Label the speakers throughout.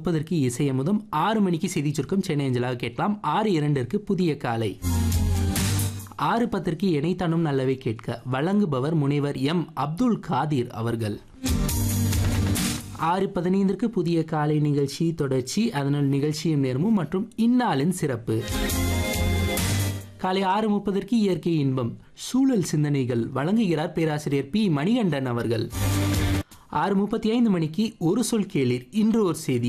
Speaker 1: முப்பதற்கு இசையமுதம் ஆறு மணிக்கு செய்தி சுருக்கம் சென்னை அஞ்சலாக கேட்கலாம் ஆறு இரண்டிற்கு புதிய காலை ஆறு பத்திற்கு இணைத்தானும் நல்லவை கேட்க வழங்குபவர் முனைவர் எம் அப்துல் காதிர் அவர்கள் ஆறு பதினைந்திற்கு புதிய காலை நிகழ்ச்சி தொடர்ச்சி அதனால் நிகழ்ச்சியும் நேரமும் மற்றும் இந்நாளின் சிறப்பு காலை ஆறு முப்பதற்கு இயற்கை இன்பம் சூழல் சிந்தனைகள் வழங்குகிறார் பேராசிரியர் பி மணிகண்டன் அவர்கள் ஆறு முப்பத்தி ஐந்து மணிக்கு ஒரு சொல் கேளீர் இன்று ஒரு செய்தி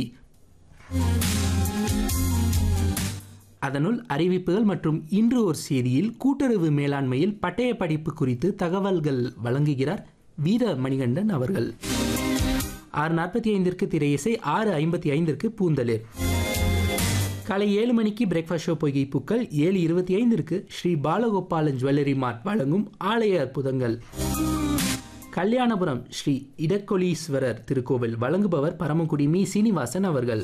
Speaker 1: அதனுள் அறிவிப்புகள் மற்றும் இன்று ஒரு செய்தியில் கூட்டுறவு மேலாண்மையில் பட்டய படிப்பு குறித்து தகவல்கள் வழங்குகிறார் வீர மணிகண்டன் அவர்கள் ஆறு நாற்பத்தி ஐந்திற்கு திரையிசை ஆறு ஐம்பத்தி ஐந்திற்கு பூந்தளிர் காலை ஏழு மணிக்கு பிரேக்ஃபாஸ்ட் ஷோ பொய்கை பூக்கள் ஏழு இருபத்தி ஐந்திற்கு ஸ்ரீ பாலகோபாலன் ஜுவல்லரி மார்ட் வழங்கும் ஆலய அற்புதங்கள் கல்யாணபுரம் ஸ்ரீ இடக்கொலீஸ்வரர் திருக்கோவில் வழங்குபவர் பரமக்குடி மீ சீனிவாசன் அவர்கள்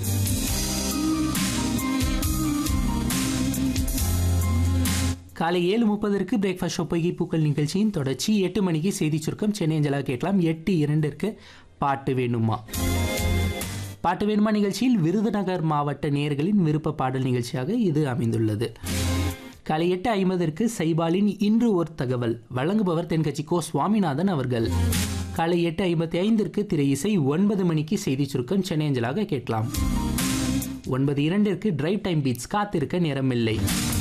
Speaker 1: காலை ஏழு முப்பதற்கு பிரேக்ஃபாஸ்ட் ஷோ பொய்கை பூக்கள் நிகழ்ச்சியின் தொடர்ச்சி எட்டு மணிக்கு செய்தி சுருக்கம் சென்னை அஞ்சலாக கேட்கலாம் எட்டு இரண்டிற்கு பாட்டு வேணுமா பாட்டு வேணுமா நிகழ்ச்சியில் விருதுநகர் மாவட்ட நேர்களின் விருப்ப பாடல் நிகழ்ச்சியாக இது அமைந்துள்ளது காலை எட்டு ஐம்பதற்கு சைபாலின் இன்று ஒரு தகவல் வழங்குபவர் தென்கட்சி கோ சுவாமிநாதன் அவர்கள் காலை எட்டு ஐம்பத்தி ஐந்திற்கு திரை இசை ஒன்பது மணிக்கு செய்தி சுருக்கம் சென்னை அஞ்சலாக கேட்கலாம் ஒன்பது இரண்டிற்கு டிரைவ் டைம் பீட்ஸ் காத்திருக்க நேரமில்லை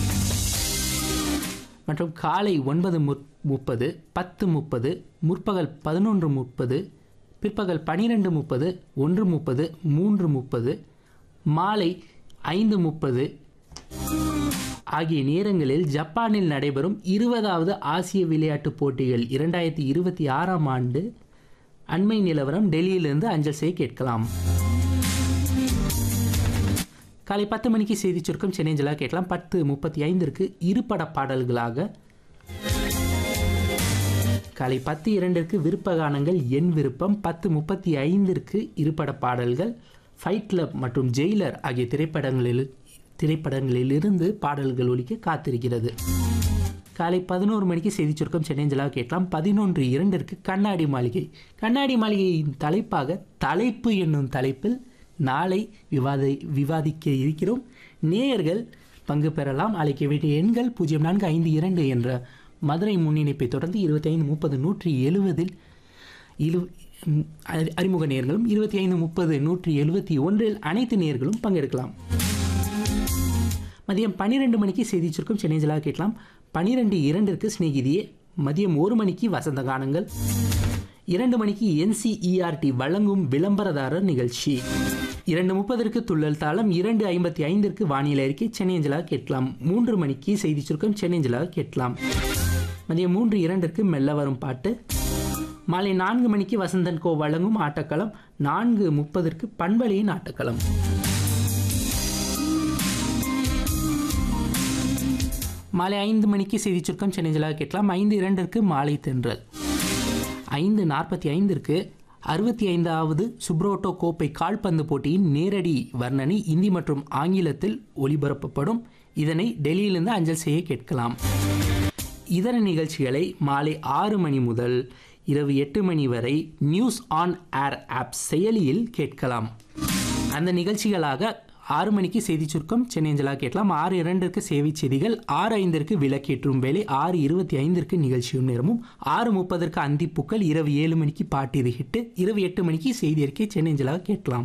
Speaker 1: மற்றும் காலை ஒன்பது முப்பது பத்து முப்பது முற்பகல் பதினொன்று முப்பது பிற்பகல் பனிரெண்டு முப்பது ஒன்று முப்பது மூன்று முப்பது மாலை ஐந்து முப்பது ஆகிய நேரங்களில் ஜப்பானில் நடைபெறும் இருபதாவது ஆசிய விளையாட்டுப் போட்டிகள் இரண்டாயிரத்தி இருபத்தி ஆறாம் ஆண்டு அண்மை நிலவரம் டெல்லியிலிருந்து அஞ்சல் செய்ய கேட்கலாம் காலை பத்து மணிக்கு செய்தி சுருக்கம் சென்னை ஜலா கேட்கலாம் பத்து முப்பத்தி ஐந்திற்கு இருபட பாடல்களாக காலை பத்து இரண்டிற்கு விருப்ப கானங்கள் என் விருப்பம் பத்து முப்பத்தி ஐந்திற்கு இருபட பாடல்கள் ஃபைட் கிளப் மற்றும் ஜெயிலர் ஆகிய திரைப்படங்களில் திரைப்படங்களிலிருந்து பாடல்கள் ஒலிக்க காத்திருக்கிறது காலை பதினோரு மணிக்கு செய்தி சுருக்கம் சென்னை ஜலா கேட்கலாம் பதினொன்று இரண்டிற்கு கண்ணாடி மாளிகை கண்ணாடி மாளிகையின் தலைப்பாக தலைப்பு என்னும் தலைப்பில் நாளை விவாத விவாதிக்க இருக்கிறோம் நேயர்கள் பங்கு பெறலாம் அழைக்க வேண்டிய எண்கள் பூஜ்ஜியம் நான்கு ஐந்து இரண்டு என்ற மதுரை முன்னிணைப்பை தொடர்ந்து இருபத்தி ஐந்து முப்பது நூற்றி எழுபதில் இழு அறிமுக நேர்களும் இருபத்தி ஐந்து முப்பது நூற்றி எழுபத்தி ஒன்றில் அனைத்து நேர்களும் பங்கெடுக்கலாம் மதியம் பன்னிரெண்டு மணிக்கு செய்தி சுருக்கம் சென்னை ஜலா கேட்கலாம் பன்னிரெண்டு இரண்டிற்கு சிநேகிதியே மதியம் ஒரு மணிக்கு வசந்த கானங்கள் இரண்டு மணிக்கு என்சிஇஆர்டி வழங்கும் விளம்பரதாரர் நிகழ்ச்சி இரண்டு முப்பதற்கு துள்ளல் தாளம் இரண்டு ஐம்பத்தி ஐந்திற்கு வானிலை அறிக்கை சென்னை அஞ்சலாக கேட்கலாம் மூன்று மணிக்கு செய்தி சுருக்கம் சென்னை அஞ்சலாக கேட்கலாம் மதியம் மூன்று இரண்டிற்கு மெல்ல வரும் பாட்டு மாலை நான்கு மணிக்கு வசந்தன் கோ வழங்கும் ஆட்டக்களம் நான்கு முப்பதற்கு பண்பலையின் ஆட்டக்களம் மாலை ஐந்து மணிக்கு செய்தி சுருக்கம் சென்னை ஜலாக கேட்கலாம் ஐந்து இரண்டிற்கு மாலை தென்றல் ஐந்து நாற்பத்தி ஐந்திற்கு அறுபத்தி ஐந்தாவது சுப்ரோட்டோ கோப்பை கால்பந்து போட்டியின் நேரடி வர்ணனை இந்தி மற்றும் ஆங்கிலத்தில் ஒளிபரப்பப்படும் இதனை டெல்லியிலிருந்து அஞ்சல் செய்ய கேட்கலாம் இதர நிகழ்ச்சிகளை மாலை ஆறு மணி முதல் இரவு எட்டு மணி வரை நியூஸ் ஆன் ஏர் ஆப் செயலியில் கேட்கலாம் அந்த நிகழ்ச்சிகளாக ஆறு மணிக்கு செய்தி சுருக்கம் சென்னை அஞ்சலா கேட்கலாம் ஆறு இரண்டிற்கு சேவை செய்திகள் ஆறு ஐந்திற்கு விளக்கேற்றும் வேலை ஆறு இருபத்தி ஐந்திற்கு நிகழ்ச்சியும் நேரமும் ஆறு முப்பதற்கு அந்திப்புக்கள் இரவு ஏழு மணிக்கு பாட்டு ஹிட்டு இரவு எட்டு மணிக்கு செய்தி அறிக்கை சென்னை அஞ்சலாக கேட்கலாம்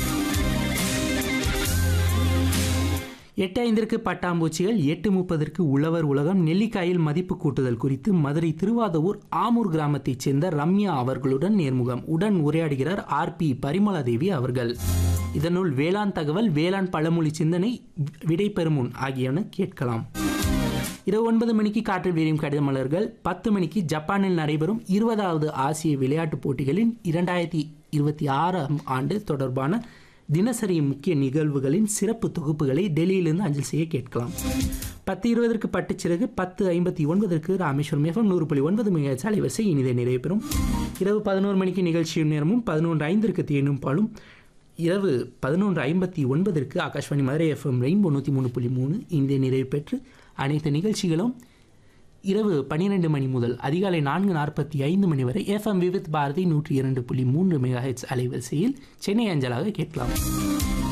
Speaker 1: எட்டு ஐந்திற்கு பட்டாம்பூச்சிகள் எட்டு முப்பதற்கு உழவர் உலகம் நெல்லிக்காயில் மதிப்பு கூட்டுதல் குறித்து மதுரை திருவாதவூர் ஆமூர் கிராமத்தைச் சேர்ந்த ரம்யா அவர்களுடன் நேர்முகம் உடன் உரையாடுகிறார் ஆர் பி பரிமலாதேவி அவர்கள் இதனுள் வேளாண் தகவல் வேளாண் பழமொழி சிந்தனை விடை பெறுமுன் ஆகியன கேட்கலாம் இரவு ஒன்பது மணிக்கு காற்றில் விரியும் கடித மலர்கள் பத்து மணிக்கு ஜப்பானில் நடைபெறும் இருபதாவது ஆசிய விளையாட்டுப் போட்டிகளின் இரண்டாயிரத்தி இருபத்தி ஆறாம் ஆண்டு தொடர்பான தினசரி முக்கிய நிகழ்வுகளின் சிறப்பு தொகுப்புகளை டெல்லியிலிருந்து அஞ்சல் செய்ய கேட்கலாம் பத்து இருபதற்கு பட்டுச்சிறகு பத்து ஐம்பத்தி ஒன்பதற்கு ராமேஸ்வரம் எஃப்எம் நூறு புள்ளி ஒன்பது மிக அலைவரிசை இனிதை நிறைவேறும் இரவு பதினோரு மணிக்கு நிகழ்ச்சியும் நேரமும் பதினொன்று ஐந்திற்கு தேனும் பாலும் இரவு பதினொன்று ஐம்பத்தி ஒன்பதற்கு ஆகாஷ்வாணி மதுரை எஃப்எம் ரெயின்போ நூற்றி மூணு புள்ளி மூணு இந்திய நிறைவு பெற்று அனைத்து நிகழ்ச்சிகளும் இரவு பன்னிரெண்டு மணி முதல் அதிகாலை நான்கு நாற்பத்தி ஐந்து மணி வரை எஃப்எம் விவித் பாரதி நூற்றி இரண்டு புள்ளி மூன்று மெகா ஹெச் அலைவரிசையில் சென்னை அஞ்சலாக கேட்கலாம்